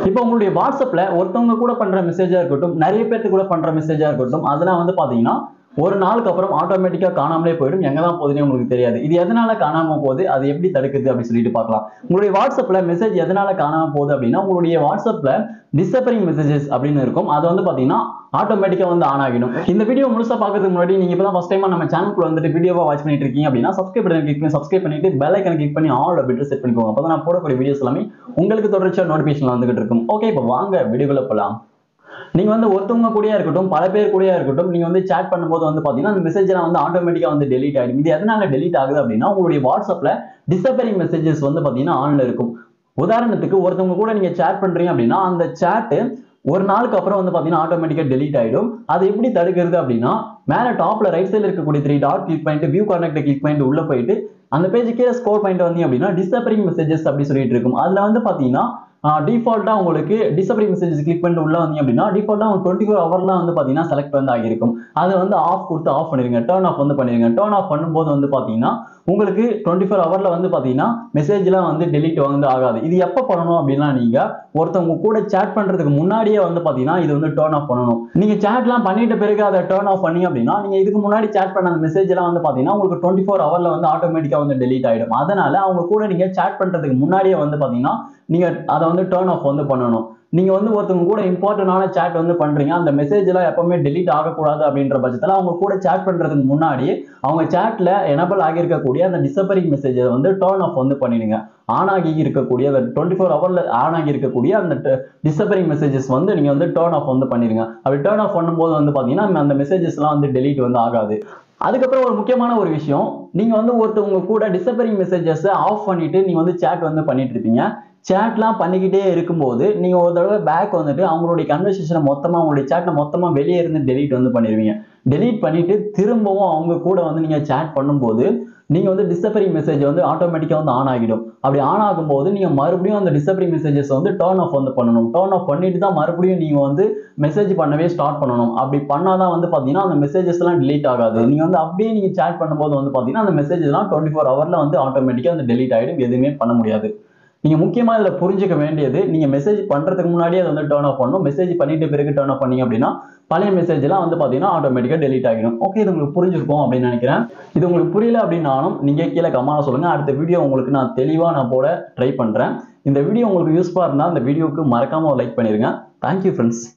இப்போ உங்களுடைய வாட்ஸ்அப்ல ஒருத்தவங்க கூட பண்ற மெசேஜா இருக்கட்டும் நிறைய பேர்த்து கூட பண்ற மெசேஜா இருக்கட்டும் அதெல்லாம் வந்து பாத்தீங்கன்னா ஒரு நாளுக்கு அப்புறம் ஆட்டோமேட்டிக்கா காணாமலே போயிடும் எங்க தான் போகுதுன்னு உங்களுக்கு தெரியாது இது எதனால காணாம போகுது அது எப்படி தடுக்குது அப்படின்னு சொல்லிட்டு பார்க்கலாம் உங்களுடைய வாட்ஸ்அப்ல மெசேஜ் எதனால காணாம போகுது அப்படின்னா உங்களுடைய வாட்ஸ்அப்ல டிசப்பரிங் மெசேஜஸ் அப்படின்னு இருக்கும் அது வந்து பாத்தீங்கன்னா ஆட்டோமேட்டிக்கா வந்து ஆன் ஆகிடும் இந்த வீடியோ முழுசா பார்க்கறதுக்கு முன்னாடி நீங்க இப்பதான் ஃபர்ஸ்ட் டைமா நம்ம சேனலுக்குள்ள வந்துட்டு வீடியோவா வாட்ச் பண்ணிட்டு இருக்கீங்க அப்படின்னா சப்ஸ்கிரைப் பட்டன் கிளிக் பண்ணி சப்ஸ்கிரைப் பண்ணிட்டு பெல் ஐக்கன் கிளிக் பண்ணி ஆல் அப்படின்ட்டு செட் பண்ணிக்கோங்க அப்பதான் நான் போடக்கூடிய வீடியோஸ் எல்லாமே உங்களுக்கு தொடர்ச்சியா நோட்டிபிகேஷன் வந்துகிட்டு இருக்கும் ஓகே இப்போ வாங்க வீடியோக்குள்ள போலாம் நீங்க வந்து ஒருத்தவங்க கூடயா இருக்கட்டும் பல பேர் கூடயா இருக்கட்டும் நீங்க வந்து சேட் பண்ணும்போது வந்து பாத்தீங்கன்னா அந்த மெசேஜ் எல்லாம் வந்து ஆட்டோமேட்டிக்கா வந்து டெலீட் ஆயிடும் இது எதனால டெலீட் ஆகுது அப்படின்னா உங்களுடைய வாட்ஸ்அப்ல டிசப்பரிங் மெசேஜஸ் வந்து பாத்தீங்கன்னா ஆன்ல இருக்கும் உதாரணத்துக்கு ஒருத்தவங்க கூட நீங்க சேட் பண்றீங்க அப்படின்னா அந்த சேட்டு ஒரு நாளுக்கு அப்புறம் வந்து பாத்தீங்கன்னா ஆட்டோமேட்டிக்கா டெலீட் ஆயிடும் அது எப்படி தடுக்கிறது அப்படின்னா மேல டாப்ல ரைட் சைடுல இருக்கக்கூடிய த்ரீ டாட் கிளிக் பண்ணிட்டு வியூ கான்டாக்ட் கிளிக் பண்ணிட்டு உள்ள போயிட்டு அந்த பேஜ் கீழே ஸ்கோர் பண்ணிட்டு வந்தீங்க அப்படின்னா டிசப்பரிங் மெசேஜஸ் அப்படி சொல்லிட்டு இருக்கும் அதுல வந்து பாத்தீங்கன்னா டிஃபால்ட்டா உங்களுக்கு டிசப்பரிங் மெசேஜஸ் கிளிக் பண்ணிட்டு உள்ள வந்தீங்க அப்படின்னா டிஃபால்ட்டா உங்களுக்கு டுவெண்ட்டி ஃபோர் ஹவர்லாம் வந்து பாத்தீங்கன்னா செலக்ட் வந்து ஆகிருக்கும் அதை வந்து ஆஃப் கொடுத்து ஆஃப் பண்ணிருங்க டேர்ன் ஆஃப் வந்து பண்ணிருங்க டேர்ன் ஆஃப் பண்ணும்போது வந்து பாத்தீங்கன்னா உங்களுக்கு டுவெண்ட்டி ஃபோர் ஹவர்ல வந்து பாத்தீங்கன்னா மெசேஜ்லாம் வந்து டெலீட் வந்து ஆகாது இது எப்போ பண்ணணும் அப்படின்னா நீங்க ஒருத்தவங்க கூட சேட் பண்றதுக்கு முன்னாடியே வந்து பாத்தீங்கன்னா இது வந்து டேர்ன் ஆஃப் பண்ணணும் நீங்க சேட்லாம் பண்ணிட்ட பிறகு அதை டேர்ன் ஆஃப் பண்ணி அப்படின்னா நீங்க இதுக்கு முன்னாடி சேட் பண்ண அந்த மெசேஜ் எல்லாம் வந்து பாத்தீங்கன்னா உங்களுக்கு டுவெண்ட்டி ஃபோர் ஹவர்ல வந்து ஆட்டோமேட்டிக்கா வந்து டெலீட் ஆயிடும் அதனால அவங்க கூட நீங்க சேட் பண்றதுக்கு முன்னாடியே வந்து பாத்தீங்கன்னா நீங்க அதை வந்து டேர்ன் ஆஃப் வந்து பண்ணணும் நீங்க வந்து ஒருத்தவங்க கூட இம்பார்ட்டன்டான சேட் வந்து பண்றீங்க அந்த மெசேஜ் எல்லாம் எப்பவுமே டெலீட் ஆகக்கூடாது அப்படின்ற பட்சத்துல அவங்க கூட சேட் பண்றதுக்கு முன்னாடி அவங்க சேட்ல எனபிள் ஆகியிருக்கக்கூடிய அந்த டிசப்பரிங் மெசேஜை வந்து டேர்ன் ஆஃப் வந்து பண்ணிடுங்க ஆன் ஆகி இருக்கக்கூடிய அந்த டுவெண்ட்டி ஃபோர் ஹவர்ல ஆன் ஆகி இருக்கக்கூடிய அந்த டிசப்பரிங் மெசேஜஸ் வந்து நீங்க வந்து டேர்ன் ஆஃப் வந்து பண்ணிருங்க அப்படி டேர்ன் ஆஃப் பண்ணும்போது வந்து பாத்தீங்கன்னா அந்த மெசேஜஸ் எல்லாம் வந்து டெலீட் வந்து ஆகாது அதுக்கப்புறம் ஒரு முக்கியமான ஒரு விஷயம் நீங்க வந்து ஒருத்தவங்க கூட டிசப்பரிங் மெசேஜஸ் ஆஃப் பண்ணிட்டு நீங்க வந்து சேட் வந்து பண்ணிட்டு இருப்பீங்க சேட்லாம் பண்ணிக்கிட்டே இருக்கும்போது நீங்க ஒரு தடவை பேக் வந்துட்டு அவங்களுடைய கன்வர்சேஷனை மொத்தமா அவங்களுடைய சேட்டை மொத்தமா வெளியே இருந்து டெலீட் வந்து பண்ணிடுவீங்க டெலீட் பண்ணிட்டு திரும்பவும் அவங்க கூட வந்து நீங்க சேட் பண்ணும்போது நீங்க வந்து டிசப்பரிங் மெசேஜ் வந்து ஆட்டோமேட்டிக்கா வந்து ஆன் ஆகிடும் அப்படி ஆன் ஆகும்போது நீங்க மறுபடியும் அந்த டிசப்பரிங் மெசேஜஸ் வந்து டேர்ன் ஆஃப் வந்து பண்ணணும் டேர்ன் ஆஃப் பண்ணிட்டு தான் மறுபடியும் நீங்க வந்து மெசேஜ் பண்ணவே ஸ்டார்ட் பண்ணணும் அப்படி பண்ணாதான் வந்து பாத்தீங்கன்னா அந்த மெசேஜஸ் எல்லாம் delete ஆகாது நீங்க வந்து அப்படியே நீங்க சேட் பண்ணும்போது வந்து பாத்தீங்கன்னா அந்த மெசேஜ் எல்லாம் டுவெண்ட்டி ஃபோர் ஹவர்ல வந்து ஆட்டோமேட்டிக்கா வந்து delete ஆயிடும் எதுவுமே பண்ண முடியாது நீங்க முக்கியமா இதுல புரிஞ்சுக்க வேண்டியது நீங்க மெசேஜ் பண்றதுக்கு முன்னாடியே அதை வந்து டேர்ன் ஆஃப் பண்ணணும் மெசேஜ் பண்ணிட்டு பிறகு டேர்ன் ஆஃப் பண்ணீங்க அப்படின்னா பழைய மெசேஜ் எல்லாம் வந்து பாத்தீங்கன்னா ஆட்டோமேட்டிக்கா delete ஆகிடும் ஓகே இது உங்களுக்கு புரிஞ்சிருக்கும் அப்படின்னு நினைக்கிறேன் இது உங்களுக்கு புரியல அப்படின்னாலும் நீங்க கீழே கமெண்ட்ல சொல்லுங்க அடுத்த வீடியோ உங்களுக்கு நான் தெளிவா நான் போட ட்ரை பண்றேன் இந்த வீடியோ உங்களுக்கு யூஸ்ஃபுல்லா இருந்தா இந்த வீடியோக்கு மறக்காம லைக் பண்ணிருங்க தேங்க்யூ ஃப்ரெண்ட்ஸ்